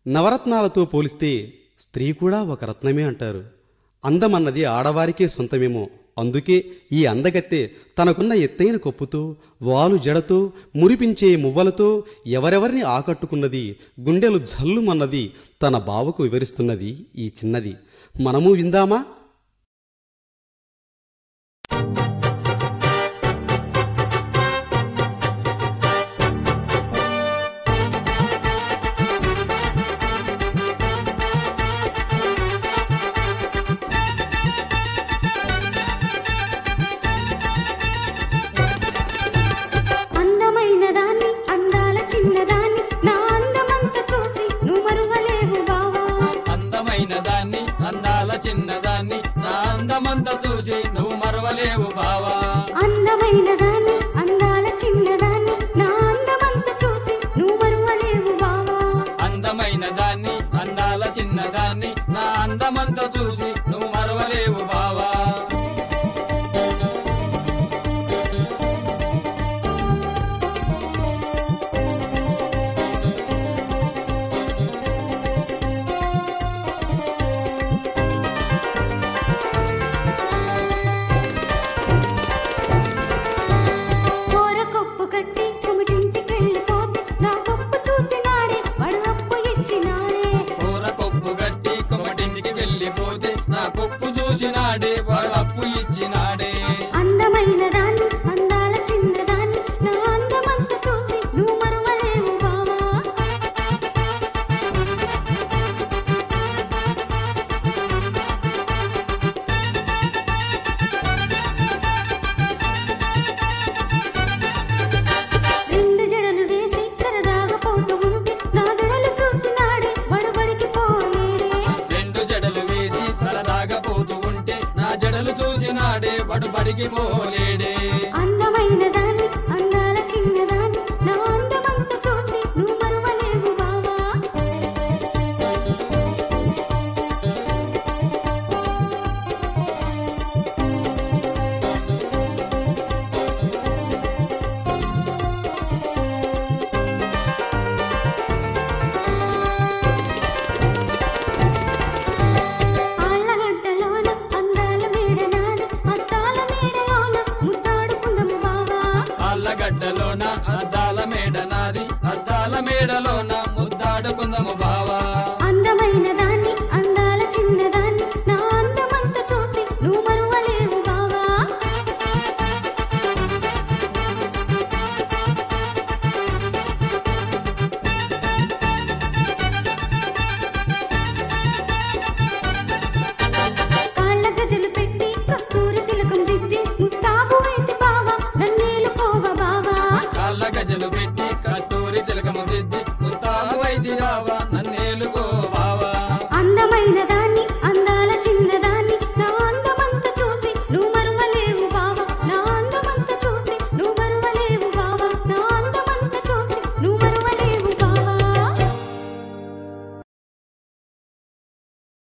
నవరత్నాలతో పోలిస్తే స్త్రీ కూడా ఒక రత్నమే అంటారు అందమన్నది ఆడవారికే సొంతమేమో అందుకే ఈ అందగత్తె తనకున్న ఎత్తైన కొప్పుతో వాలు జడతో మురిపించే మువ్వలతో ఎవరెవరిని ఆకట్టుకున్నది గుండెలు జల్లుమన్నది తన బావకు వివరిస్తున్నది ఈ చిన్నది మనము విందామా అందమైన దాన్ని అందాల చిన్నదాన్ని నా అందమంత చూసి నువ్వు మరువలేవు బావా అందమైన దాన్ని అందాల చిన్నదాన్ని నా అందమంతా చూసి నువ్వు మరవలేవు బావా అందమైన దాన్ని అందాల చిన్నదాన్ని నా అందమంత చూసి నువ్వు మరువలేవు బావా అందమైన దాన్ని అందాల చిన్నదాన్ని నా అందమంతా చూసి నువ్వు మరవలేవు బావా కూర కొప్పు కట్టి కుమిటింటికెళ్ళిపోతే నా కొప్పు చూసి నాడే వాడు అప్పు ఇచ్చినాడే కూర కొప్పు గట్టి కొమటింటికి వెళ్ళిపోతే నా కొప్పు చూసినాడే వాడు అప్పు ఇచ్చినాడే అందమైన దాన్ని అందాల చిన్నదాన్ని నా అందమంత చూసి నువ్వు మరువలేవు బావా రెండు జడలు వేసి సరదాగా పోతూ ఉంటే నా జడలు చూసి నాడే వడబడికి పోయేడే రెండు జడలు వేసి సరదాగా పోతూ ఉంటే నా జడలు చూసినాడే వాడు బడికి పో